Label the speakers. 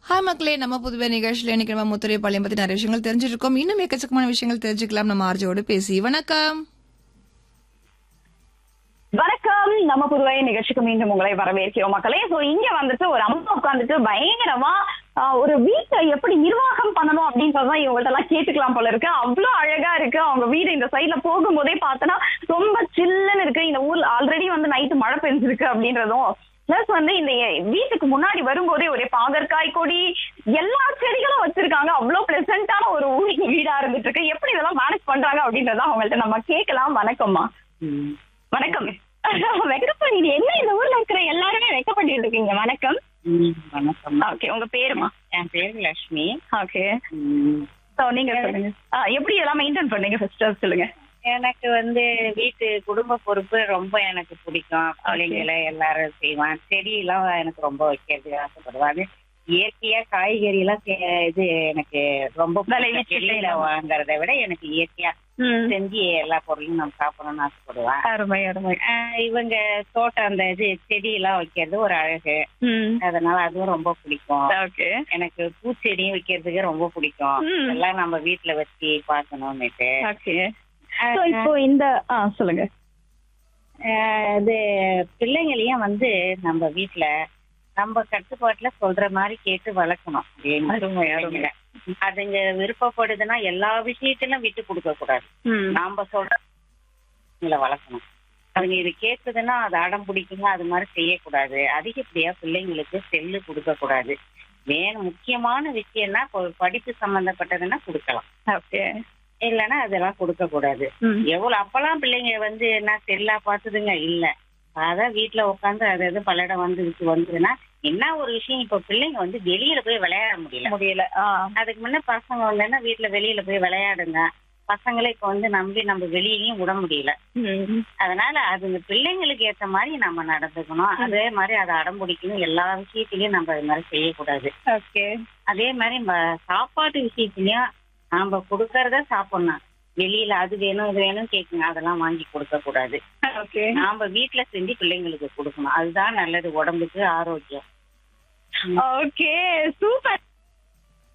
Speaker 1: Hi மக்களே நம்ம புதுவை நிகழ்ச்சியில் இன்னைக்கு நம்ம முத்துரை பாளையம் பத்தி நிறைய விஷயங்கள் தெரிஞ்சிருக்கோம் இன்னும் எக்கச்சக்கமான விஷயங்கள் தெரிஞ்சுக்கலாம் நம்ம ஆர்ஜியோடு பேசி வணக்கம்
Speaker 2: வணக்கம் நம்ம புதுவை நிகழ்ச்சிக்கு மீண்டும் உங்களை வரவேற்கிறோம் மக்களே சோ இங்க வந்துட்டு ஒரு அம்மா உட்காந்துட்டு பயங்கரமா ஆஹ், ஒரு வீட்டை எப்படி நிர்வாகம் பண்ணணும் அப்படின்றதான் இவங்கள்ட்ட எல்லாம் கேட்டுக்கலாம் போல இருக்கு அவ்வளவு அழகா இருக்கு அவங்க வீடு இந்த சைட்ல போகும்போதே பார்த்தோன்னா ரொம்ப சில்லுன்னு இருக்கு இந்த ஊர்ல ஆல்ரெடி வந்து நைட்டு மழை பெஞ்சிருக்கு அப்படின்றதும் பிளஸ் வந்து இந்த வீட்டுக்கு முன்னாடி வரும்போதே ஒரே பாகற்காய் கொடி எல்லா செடிகளும் வச்சிருக்காங்க அவ்வளவு பிளசண்டான ஒரு ஊர் வீடா இருந்துட்டு இருக்கு எப்படி இதெல்லாம் மேனேஜ் பண்றாங்க அப்படின்றத அவங்கள்ட்ட நம்ம கேட்கலாம் வணக்கம்மா வணக்கம் வெக்கப்படி என்ன இந்த ஊர்ல இருக்கிற எல்லாருமே வெக்கப்பட்டு இருக்கீங்க வணக்கம்
Speaker 3: ம், வணக்கம்
Speaker 2: ஓகே உங்க பேருமா
Speaker 3: என் பேரு லட்சுமி
Speaker 2: ஓகே
Speaker 3: ம்,
Speaker 2: சோ நீங்க சொல்லுங்க ஆ, எப்படி எல்லாம் மெயின்டைன் பண்ணீங்க ஃபர்ஸ்ட் சொல்லுங்க
Speaker 3: எனக்கு வந்து வீட்டு குடும்ப பொறுப்பு ரொம்ப எனக்கு பிடிக்கும் பிள்ளைங்களை எல்லாரும் செய்வேன் செடியெல்லாம் எனக்கு ரொம்ப வைக்கிறதுக்கு ஆசைப்படுவேன் அது இயற்கையா காய்கறி எல்லாம் செ- இது எனக்கு ரொம்ப பிடிக்கும்.
Speaker 2: விளைவிச்சு
Speaker 3: வெளியில
Speaker 2: செய்யலாம்.
Speaker 3: வாங்குறத விட எனக்கு இயற்கையா செஞ்சு எல்லா பொருளையும் நம்ம சாப்பிடணும்னு ஆசைப்படுவேன்
Speaker 2: அருமை அருமை
Speaker 3: ஆஹ் இவங்க தோட்டம் அந்த இது செடியெல்லாம் வைக்கிறது ஒரு அழகு அதனால அதுவும் ரொம்ப பிடிக்கும்
Speaker 2: ஓகே
Speaker 3: எனக்கு பூச்செடியும் வைக்கிறதுக்கு ரொம்ப பிடிக்கும்
Speaker 2: ம்.
Speaker 3: எல்லாம் நம்ம வீட்டுல வச்சு பார்க்கணும்னுட்டு
Speaker 2: ஓகே சோ இப்போ இந்த ஆ சொல்லுங்க
Speaker 3: ஆஹ் இது பிள்ளைங்களையும் வந்து நம்ம வீட்டுல நம்ம கட்டுப்பாட்டுல சொல்ற மாதிரி கேட்டு வளர்க்கணும்
Speaker 2: அருமை, அருமை.
Speaker 3: பிள்ளைங்கள. அதுங்க விருப்பப்படுதுன்னா எல்லா விஷயத்திலும் விட்டு கொடுக்க கூடாது நாம சொல்ற பிள்ளைங்கள வளர்க்கணும் அதுங்க இது கேக்குதுன்னா அது அடம் பிடிக்குங்க அது மாதிரி செய்யக்கூடாது அதிகப்படியா பிள்ளைங்களுக்கு செல்லு கொடுக்க கூடாது வேணும் முக்கியமான விஷயம்னா இப்போ படிப்பு சம்பந்தப்பட்டதுன்னா கொடுக்கலாம்
Speaker 2: ஓகே
Speaker 3: இல்லைன்னா அதெல்லாம் கொடுக்க கூடாது எவ்வளவு அப்பெல்லாம் பிள்ளைங்க வந்து என்ன செல்லா பார்த்ததுங்க இல்ல அதான் வீட்டுல உட்காந்து அது எது பல்லடம் வந்துருச்சு வந்ததுன்னா என்ன ஒரு விஷயம் இப்ப பிள்ளைங்க வந்து வெளியில போய் விளையாட முடியல
Speaker 2: முடியல ஆ
Speaker 3: அதுக்கு முன்ன பசங்க வந்தேன்னா வீட்டுல வெளியில போய் விளையாடுங்க பசங்களை இப்ப வந்து நம்பி நம்ம வெளியிலயும் விட முடியல
Speaker 2: ம்.
Speaker 3: அதனால அதுங்க பிள்ளைங்களுக்கு ஏத்த மாதிரி நம்ம நடந்துக்கணும் அதே மாதிரி அதை அடம் பிடிக்கணும் எல்லா விஷயத்திலயும் நம்ம அது மாதிரி செய்யக்கூடாது
Speaker 2: ஓகே
Speaker 3: அதே மாதிரி ம- சாப்பாட்டு விஷயத்துலயும் நாம கொடுக்கறத சாப்பிடணும் வெளியில அது வேணும் இது வேணும் கேக்குங்க அதெல்லாம் வாங்கி கொடுக்க கூடாது
Speaker 2: ஓகே
Speaker 3: நாம வீட்டுல செஞ்சு பிள்ளைங்களுக்கு கொடுக்கணும் அதுதான் நல்லது உடம்புக்கு ஆரோக்கியம்
Speaker 2: ஓகே சூப்பர்